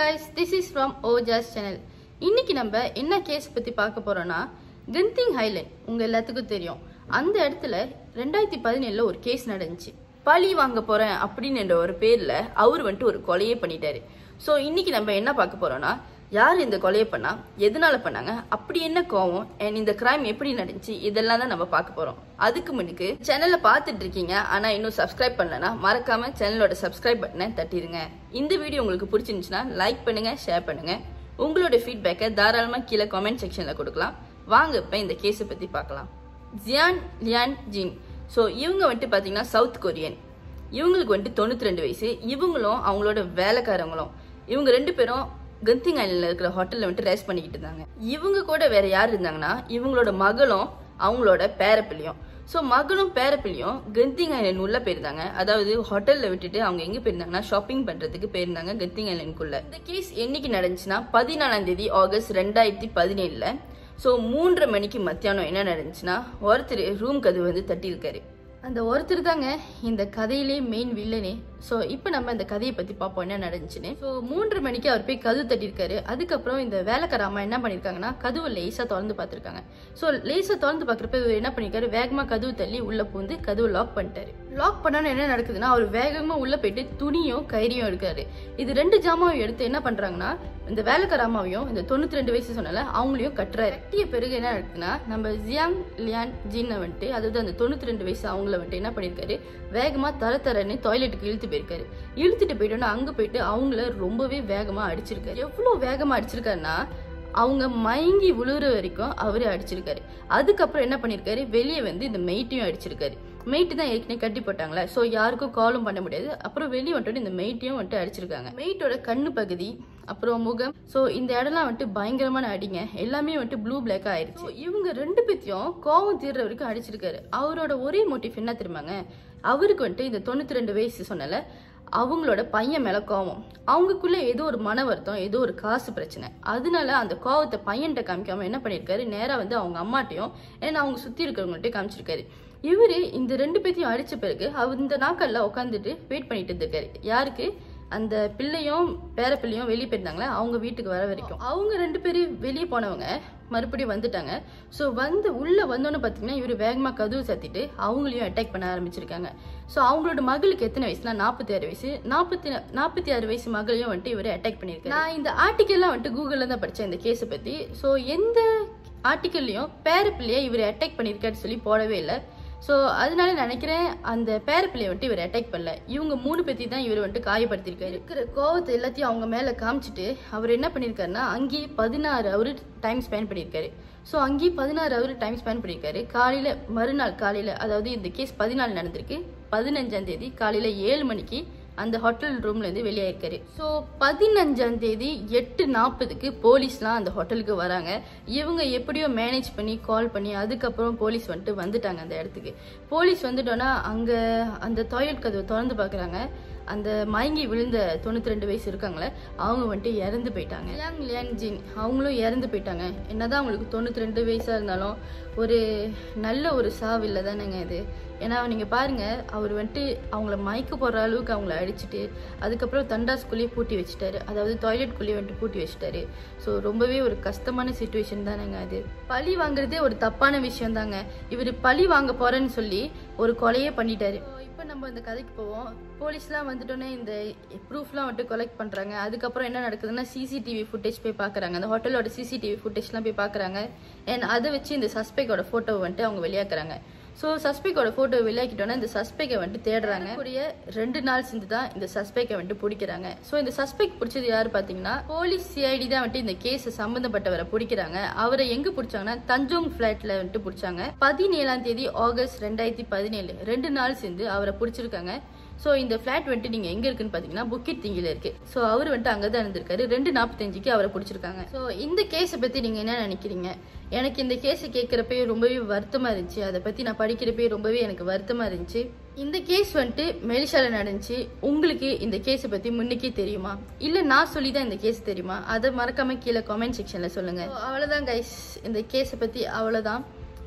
guys this is from Ojas channel இன்னைக்கு நம்ம என்ன கேஸ் பத்தி பார்க்க போறோம்னா கெந்திங் ஹைலைண்ட் உங்க எல்லாத்துக்கும் தெரியும் அந்த இடத்துல ரெண்டாயிரத்தி பதினேழுல ஒரு கேஸ் நடந்துச்சு பழி வாங்க போறேன் அப்படின்னு என்ற ஒரு பேர்ல அவர் வந்துட்டு ஒரு கொலையே பண்ணிட்டாரு ஸோ இன்னைக்கு நம்ம என்ன பார்க்க போறோம்னா யார் இந்த கொலையை பண்ணா எதனால பண்ணாங்க அப்படி என்ன கோவம் அண்ட் இந்த கிரைம் எப்படி நடந்துச்சு இதெல்லாம் தான் நம்ம பார்க்க போறோம் அதுக்கு முன்னுக்கு சேனலை பார்த்துட்டு இருக்கீங்க ஆனா இன்னும் சப்ஸ்கிரைப் பண்ணலனா மறக்காம சேனலோட சப்ஸ்கிரைப் பட்டனை தட்டிடுங்க இந்த வீடியோ உங்களுக்கு பிடிச்சிருந்துச்சுன்னா லைக் பண்ணுங்க ஷேர் பண்ணுங்க உங்களோட ஃபீட்பேக்கை தாராளமா கீழே கமெண்ட் செக்ஷன்ல கொடுக்கலாம் வாங்க இப்ப இந்த கேஸை பத்தி பார்க்கலாம் ஜியான் லியான் ஜின் ஸோ இவங்க வந்துட்டு பார்த்தீங்கன்னா சவுத் கொரியன் இவங்களுக்கு வந்துட்டு தொண்ணூற்றி ரெண்டு வயசு இவங்களும் அவங்களோட வேலைக்காரங்களும் இவங்க ரெண்டு பேரும் கந்திங் ஐலண்டில் இருக்கிற ஹோட்டலில் வந்துட்டு ரெஸ்ட் பண்ணிக்கிட்டு இருந்தாங்க இவங்க கூட வேற யார் இருந்தாங்கன்னா இவங்களோட மகளும் அவங்களோட பேரப்பிள்ளையும் ஸோ மகளும் பேரப்பிள்ளையும் கந்திங் ஐலண்ட் உள்ள போயிருந்தாங்க அதாவது ஹோட்டலில் விட்டுட்டு அவங்க எங்கே போயிருந்தாங்கன்னா ஷாப்பிங் பண்ணுறதுக்கு போயிருந்தாங்க கந்திங் ஐலண்டுக்குள்ள இந்த கேஸ் என்னைக்கு நடந்துச்சுன்னா பதினாலாம் தேதி ஆகஸ்ட் ரெண்டாயிரத்தி பதினேழில் ஸோ மூன்றரை மணிக்கு மத்தியானம் என்ன நடந்துச்சுன்னா ஒருத்தர் ரூம் கதவு வந்து தட்டியிருக்காரு அந்த ஒருத்தர் தாங்க இந்த கதையிலே மெயின் வில்லனே ஸோ இப்போ நம்ம இந்த கதையை பற்றி பார்ப்போம் என்ன நடந்துச்சுன்னு ஸோ மூன்று மணிக்கு அவர் போய் கதவு தட்டியிருக்காரு அதுக்கப்புறம் இந்த வேலைக்கார அம்மா என்ன பண்ணியிருக்காங்கன்னா கதவு லேசாக திறந்து பார்த்துருக்காங்க ஸோ லேசாக திறந்து பார்க்குறப்ப இவர் என்ன பண்ணியிருக்காரு வேகமாக கதவு தள்ளி உள்ளே பூந்து கதவு லாக் பண்ணிட்டாரு லாக் பண்ணோன்னு என்ன நடக்குதுன்னா அவர் வேகமாக உள்ளே போயிட்டு துணியும் கயிறையும் எடுக்காரு இது ரெண்டு ஜாமாவும் எடுத்து என்ன பண்ணுறாங்கன்னா இந்த வேலைக்கார அம்மாவையும் இந்த தொண்ணூற்றி ரெண்டு வயசு சொன்னால அவங்களையும் கட்டுறாரு கட்டிய பிறகு என்ன நடக்குதுன்னா நம்ம ஜியாங் லியான் ஜின்னை வந்துட்டு அதாவது அந்த தொண்ணூற்றி ரெண்டு வயசு அவங்கள வந்துட்டு என்ன பண்ணியிருக்காரு வேகமாக தர தரன்னு டாய்லெட்டுக்கு இழுத்து போயிருக்காரு இழுத்துட்டு போயிட்டோன்னா அங்கே போயிட்டு அவங்கள ரொம்பவே வேகமாக அடிச்சிருக்காரு எவ்வளோ வேகமாக அடிச்சிருக்காருன்னா அவங்க மயங்கி விழுற வரைக்கும் அவரு அடிச்சிருக்காரு அதுக்கப்புறம் என்ன பண்ணியிருக்காரு வெளியே வந்து இந்த மெயிட்டையும் அடிச்சிருக்காரு மெயிட்டு தான் ஏற்கனவே கட்டி போட்டாங்களே ஸோ யாருக்கும் காலும் பண்ண முடியாது அப்புறம் வெளியே வந்துட்டு இந்த மெயிட்டையும் வந்துட்டு அடிச்சிருக்காங்க மெயிட்டோட கண்ணு பகுதி அப்புறம் முகம் ஸோ இந்த இடம்லாம் வந்துட்டு பயங்கரமான அடிங்க எல்லாமே வந்துட்டு ப்ளூ பிளாக் ஆயிருச்சு So, இவங்க ரெண்டு பேத்தையும் கோவம் தீர்ற வரைக்கும் அடிச்சிருக்காரு அவரோட ஒரே மோட்டிவ் என்ன தெரியுமாங்க அவருக்கு வந்துட்டு இந்த தொண்ணூத்தி ரெண்டு வயசு சொன்னல அவங்களோட பையன் மேல கோவம் அவங்களுக்குள்ள ஏதோ ஒரு மன வருத்தம் ஏதோ ஒரு காசு பிரச்சனை அதனால அந்த கோவத்தை பையன்கிட்ட காமிக்காம என்ன பண்ணிருக்காரு நேரா வந்து அவங்க அம்மாட்டையும் ஏன்னா அவங்க சுத்தி இருக்கிறவங்கள்ட்ட காமிச்சிருக்காரு இவரு இந்த ரெண்டு பேத்தையும் அடிச்ச பிறகு அவர் இந்த நாட்கள்ல உட்காந்துட்டு வெயிட் பண்ணிட்டு இருந்திருக்காரு யாருக்கு அந்த பிள்ளையும் பேர பிள்ளையும் வெளியே போயிருந்தாங்களே அவங்க வீட்டுக்கு வர வரைக்கும் அவங்க ரெண்டு பேரும் வெளியே போனவங்க மறுபடியும் வந்துட்டாங்க ஸோ வந்து உள்ள வந்தோன்னு பார்த்தீங்கன்னா இவர் வேகமாக கதவு சத்திட்டு அவங்களையும் அட்டாக் பண்ண ஆரம்பிச்சிருக்காங்க ஸோ அவங்களோட மகளுக்கு எத்தனை வயசுனா நாற்பத்தி ஆறு வயசு நாற்பத்தி நாற்பத்தி ஆறு வயசு மகளையும் வந்துட்டு இவர் அட்டாக் பண்ணியிருக்காரு நான் இந்த ஆர்டிக்கல்லாம் வந்துட்டு கூகுளில் தான் படித்தேன் இந்த கேஸை பற்றி ஸோ எந்த ஆர்டிக்கல்லையும் பேர பிள்ளையை இவர் அட்டாக் பண்ணியிருக்காரு சொல்லி போடவே இல்லை ஸோ அதனால நினைக்கிறேன் அந்த பேரப்பிள்ளையை வந்துட்டு இவர் அட்டாக் பண்ணல இவங்க மூணு பேத்தி தான் இவர் வந்துட்டு காயப்படுத்திருக்காரு இருக்கிற கோவத்தை எல்லாத்தையும் அவங்க மேலே காமிச்சிட்டு அவர் என்ன பண்ணியிருக்காருன்னா அங்கேயே பதினாறு அவர் டைம் ஸ்பெண்ட் பண்ணியிருக்காரு ஸோ அங்கேயே பதினாறு அவர் டைம் ஸ்பெண்ட் பண்ணியிருக்காரு காலையில் மறுநாள் காலையில் அதாவது இந்த கேஸ் பதினாலு நடந்திருக்கு பதினஞ்சாம் தேதி காலையில் ஏழு மணிக்கு அந்த ஹோட்டல் ரூம்ல இருந்து வெளியாயிருக்காரு ஸோ பதினஞ்சாம் தேதி எட்டு நாற்பதுக்கு போலீஸ்லாம் அந்த ஹோட்டலுக்கு வராங்க இவங்க எப்படியோ மேனேஜ் பண்ணி கால் பண்ணி அதுக்கப்புறம் போலீஸ் வந்துட்டு வந்துட்டாங்க அந்த இடத்துக்கு போலீஸ் வந்துட்டோன்னா அங்கே அந்த டாய்லெட் கதவை திறந்து பார்க்குறாங்க அந்த மயங்கி விழுந்த தொண்ணூற்றி ரெண்டு வயசு இருக்காங்களே அவங்க வந்துட்டு இறந்து போயிட்டாங்க லியாங் லியாங் ஜின் அவங்களும் இறந்து போயிட்டாங்க என்னதான் அவங்களுக்கு தொண்ணூற்றி ரெண்டு வயசாக இருந்தாலும் ஒரு நல்ல ஒரு சாவு இல்லை தானேங்க இது ஏன்னா நீங்கள் பாருங்க அவர் வந்துட்டு அவங்கள மயக்க போடுற அளவுக்கு அவங்கள அடிச்சுட்டு அதுக்கப்புறம் தண்டாஸ்குள்ளேயே பூட்டி வச்சுட்டாரு அதாவது டாய்லெட்குள்ளேயே வந்துட்டு பூட்டி வச்சுட்டாரு ஸோ ரொம்பவே ஒரு கஷ்டமான சுச்சுவேஷன் தானேங்க அது பழி வாங்குறதே ஒரு தப்பான விஷயம் தாங்க இவர் பழி வாங்க போறேன்னு சொல்லி ஒரு கொலையே பண்ணிட்டாரு இப்போ நம்ம இந்த கதைக்கு போவோம் போலீஸ்லாம் வந்துட்டோன்னே இந்த ப்ரூஃப்லாம் வந்துட்டு கலெக்ட் பண்ணுறாங்க அதுக்கப்புறம் என்ன நடக்குதுன்னா சிசிடிவி ஃபுட்டேஜ் போய் பார்க்குறாங்க அந்த ஹோட்டலோட சிசிடிவி ஃபுட்டேஜ்லாம் போய் பார்க்குறாங்க அண்ட் அதை வச்சு இந்த சஸ்பெக்டோட ஃபோட்டோவை வந்துட்டு அவங்க வெளியாக்குறாங்க ஸோ சஸ்பெக்டோட ஃபோட்டோ வெளியாக்கிட்டோன்னா இந்த சஸ்பெக்டை வந்துட்டு தேடுறாங்க கூடிய ரெண்டு நாள் சேர்ந்து தான் இந்த சஸ்பெக்டை வந்துட்டு பிடிக்கிறாங்க ஸோ இந்த சஸ்பெக்ட் பிடிச்சது யாரு பார்த்தீங்கன்னா போலீஸ் சிஐடி தான் வந்துட்டு இந்த கேஸ் சம்மந்தப்பட்டவரை பிடிக்கிறாங்க அவரை எங்க பிடிச்சாங்கன்னா தஞ்சோங் ஃபிளாட்ல வந்துட்டு பிடிச்சாங்க பதினேழாம் தேதி ஆகஸ்ட் ரெண்டாயிரத்தி பதினேழு ரெண்டு நாள் சேர்ந்து அவரை பிடிச்சிருக்காங்க ஸோ இந்த ஃபிளாட் வந்துட்டு நீங்கள் எங்கே இருக்குன்னு பார்த்தீங்கன்னா புக்கிட் திங்கில இருக்கு ஸோ அவர் வந்துட்டு அங்கே தான் இருந்திருக்காரு ரெண்டு நாற்பத்தஞ்சுக்கு அவரை பிடிச்சிருக்காங்க ஸோ இந்த கேஸை பற்றி நீங்கள் என்ன நினைக்கிறீங்க எனக்கு இந்த கேஸை கேட்குறப்பே ரொம்பவே வருத்தமாக இருந்துச்சு அதை பற்றி நான் படிக்கிறப்பே ரொம்பவே எனக்கு வருத்தமாக இருந்துச்சு இந்த கேஸ் வந்துட்டு மெலிஷால நடந்துச்சு உங்களுக்கு இந்த கேஸை பற்றி முன்னுக்கே தெரியுமா இல்லை நான் சொல்லி தான் இந்த கேஸ் தெரியுமா அதை மறக்காம கீழே கமெண்ட் செக்ஷனில் சொல்லுங்கள் அவ்வளோதான் கைஸ் இந்த கேஸை பற்றி அவ்வளோதான்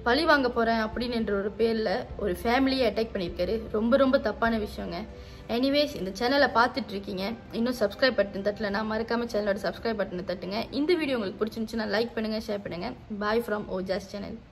பழி வாங்க போறேன் அப்படின்னு என்ற ஒரு பேர்ல ஒரு ஃபேமிலியை அட்டாக் பண்ணியிருக்காரு ரொம்ப ரொம்ப தப்பான விஷயங்க எனிவேஸ் இந்த சேனலை பார்த்துட்டு இருக்கீங்க இன்னும் சப்ஸ்கிரைப் பட்டன் தட்டலனா மறக்காம சேனலோட சப்ஸ்கிரைப் பட்டனை தட்டுங்க இந்த வீடியோ உங்களுக்கு பிடிச்சிருந்துச்சுன்னா லைக் பண்ணுங்க ஷேர் பண்ணுங்க பாய் ஃப்ரம் ஓஜாஸ் சேனல்